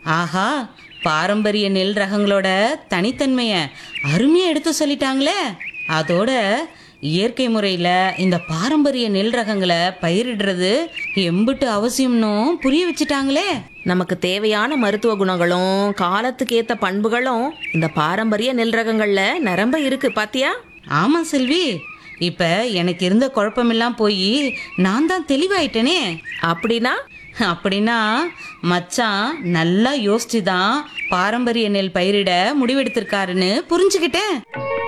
ஆஹா பாரம்பரிய நெல் ரகங்களோட தனித்தன்மைய அருமையா எடுத்து சொல்லிட்டாங்களே அதோட இயற்கை முறையில் இந்த பாரம்பரிய நெல் ரகங்களை பயிரிடுறது எம்பிட்டு அவசியம்னும் புரிய வச்சுட்டாங்களே நமக்கு தேவையான மருத்துவ குணங்களும் காலத்துக்கு ஏத்த பண்புகளும் இந்த பாரம்பரிய நெல் ரகங்கள்ல நிரம்ப இருக்கு பாத்தியா ஆமா செல்வி இப்ப எனக்கு இருந்த குழப்பமெல்லாம் போய் நான் தான் தெளிவாயிட்டேனே அப்படின்னா அப்படின்னா மச்சான் நல்லா யோசிச்சு தான் பாரம்பரிய நெல் பயிரிட முடிவெடுத்திருக்காருன்னு புரிஞ்சுக்கிட்டேன்